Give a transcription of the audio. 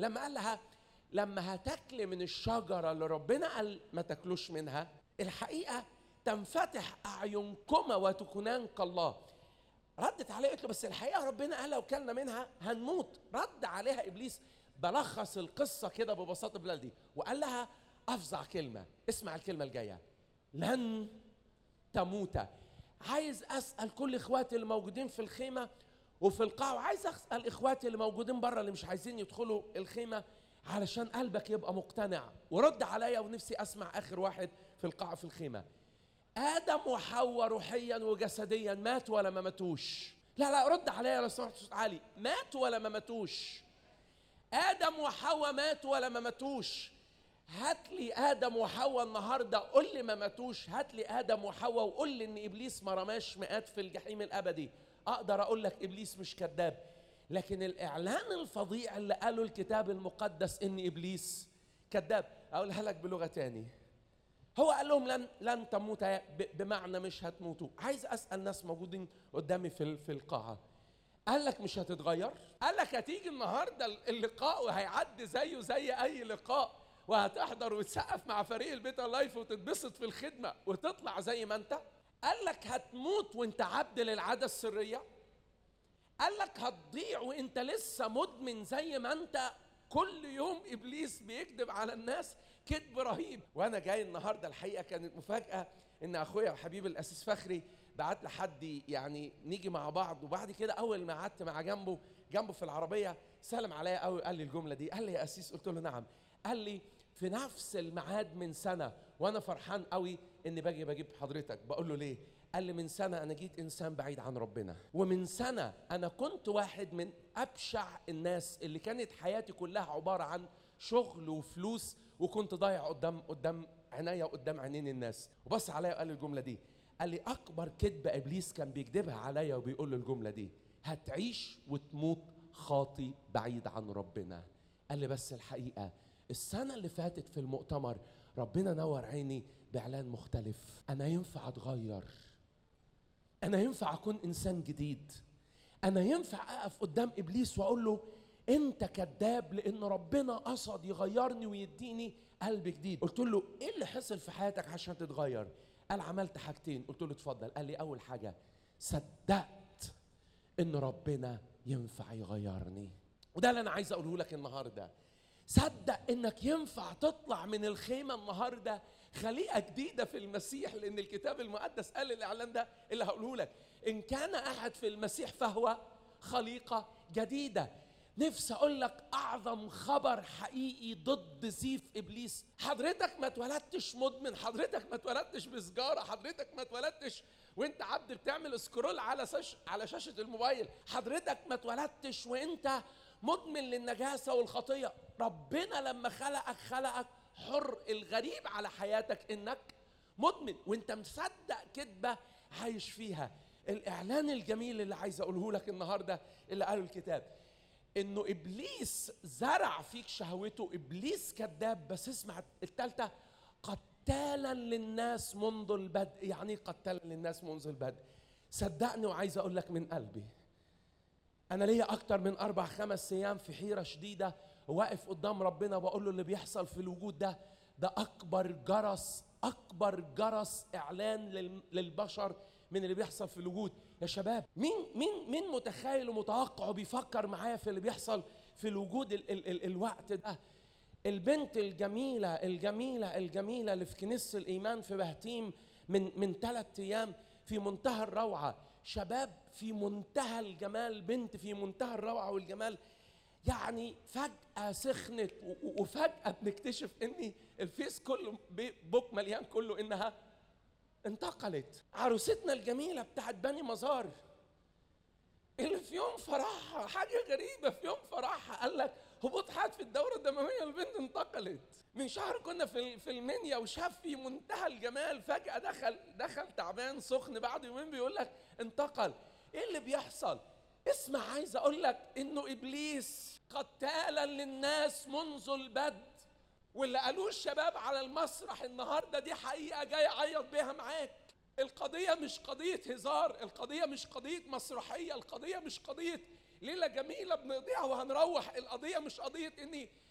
لما قال لها لما هتاكلي من الشجره اللي ربنا قال ما تاكلوش منها الحقيقه تنفتح اعينكما وتكونان كالله ردت عليه قالت له بس الحقيقه ربنا قال لو كلنا منها هنموت رد عليها ابليس بلخص القصه كده ببساطه بلدي وقال لها افظع كلمه اسمع الكلمه الجايه لن تموت عايز اسال كل اخواتي اللي موجودين في الخيمه وفي القاعه وعايز اسال اخواتي اللي موجودين بره اللي مش عايزين يدخلوا الخيمه علشان قلبك يبقى مقتنع ورد عليا ونفسي اسمع اخر واحد في القاعه في الخيمه ادم وحواء روحيا وجسديا مات ولا ما ماتوش لا لا رد عليا لو سمحت صوت عالي مات ولا ما ماتوش ادم وحواء مات ولا ما ماتوش هات لي ادم وحواء النهارده قول لي ما ماتوش هات لي ادم وحواء وقول لي ان ابليس ما رماش مئات في الجحيم الابدي اقدر اقول لك ابليس مش كذاب لكن الاعلان الفظيع اللي قاله الكتاب المقدس ان ابليس كذاب اقولها لك بلغه تاني هو قال لهم لن لن تموت بمعنى مش هتموتوا عايز اسال ناس موجودين قدامي في في القاعه قال لك مش هتتغير قال لك هتيجي النهارده اللقاء وهيعدي زيه زي اي لقاء وهتحضر وتسقف مع فريق البيت لايف وتتبسط في الخدمه وتطلع زي ما انت قال لك هتموت وانت عبد للعاده السريه قال لك هتضيع وانت لسه مدمن زي ما انت كل يوم ابليس بيكذب على الناس كذب رهيب وانا جاي النهارده الحقيقه كانت مفاجاه ان اخويا وحبيبي الاسيس فخري بعت لحد يعني نيجي مع بعض وبعد كده اول ما قعدت مع جنبه جنبه في العربيه سلم عليا قوي قال لي الجمله دي قال لي يا اسيس قلت له نعم قال لي في نفس الميعاد من سنه وانا فرحان قوي اني باجي بجيب حضرتك بقول له ليه قال لي من سنه انا جيت انسان بعيد عن ربنا ومن سنه انا كنت واحد من ابشع الناس اللي كانت حياتي كلها عباره عن شغل وفلوس وكنت ضايع قدام قدام عينيا وقدام عينين الناس وبص عليا وقال لي الجمله دي قال لي اكبر كذبه ابليس كان بيكذبها عليا وبيقول له الجمله دي هتعيش وتموت خاطي بعيد عن ربنا قال لي بس الحقيقه السنه اللي فاتت في المؤتمر ربنا نور عيني باعلان مختلف انا ينفع اتغير انا ينفع اكون انسان جديد انا ينفع اقف قدام ابليس واقول له انت كذاب لان ربنا قصد يغيرني ويديني قلب جديد قلت له ايه اللي حصل في حياتك عشان تتغير قال عملت حاجتين قلت له اتفضل قال لي اول حاجه صدقت ان ربنا ينفع يغيرني وده اللي انا عايز اقوله لك النهارده صدق انك ينفع تطلع من الخيمه النهارده خليقه جديده في المسيح لان الكتاب المقدس قال الاعلان ده اللي هقوله لك ان كان احد في المسيح فهو خليقه جديده نفسي اقول لك اعظم خبر حقيقي ضد زيف ابليس حضرتك ما اتولدتش مدمن حضرتك ما اتولدتش بسجاره حضرتك ما اتولدتش وانت عبد بتعمل سكرول على سش على شاشه الموبايل حضرتك ما اتولدتش وانت مدمن للنجاسه والخطيه ربنا لما خلقك خلقك حر الغريب على حياتك انك مدمن وانت مصدق كذبه عايش فيها الاعلان الجميل اللي عايز اقوله لك النهارده اللي قاله الكتاب انه ابليس زرع فيك شهوته ابليس كذاب بس اسمع الثالثه قتالا للناس منذ البدء يعني قتالا للناس منذ البدء صدقني وعايز اقول لك من قلبي انا ليا اكتر من اربع خمس ايام في حيره شديده واقف قدام ربنا بقول له اللي بيحصل في الوجود ده ده اكبر جرس اكبر جرس اعلان للبشر من اللي بيحصل في الوجود يا شباب مين مين مين متخيل ومتوقع وبيفكر معايا في اللي بيحصل في الوجود ال ال ال الوقت ده البنت الجميله الجميله الجميله اللي في كنيسه الايمان في بهتيم من من ثلاث ايام في منتهى الروعه شباب في منتهى الجمال بنت في منتهى الروعه والجمال يعني فجأة سخنت وفجأة بنكتشف ان الفيس كله بوك مليان كله انها انتقلت عروستنا الجميلة بتاعت بني مزار اللي في يوم فرحها حاجة غريبة في يوم فرحها قال لك هبوط حاد في الدورة الدموية البنت انتقلت من شهر كنا في في المنيا وشاف في منتهى الجمال فجأة دخل دخل تعبان سخن بعد يومين بيقول لك انتقل ايه اللي بيحصل؟ اسمع عايز اقول لك انه ابليس قتالا للناس منذ البدء واللي قالوه الشباب على المسرح النهارده دي حقيقه جاي اعيط بيها معاك القضيه مش قضيه هزار القضيه مش قضيه مسرحيه القضيه مش قضيه ليله جميله بنقضيها وهنروح القضيه مش قضيه اني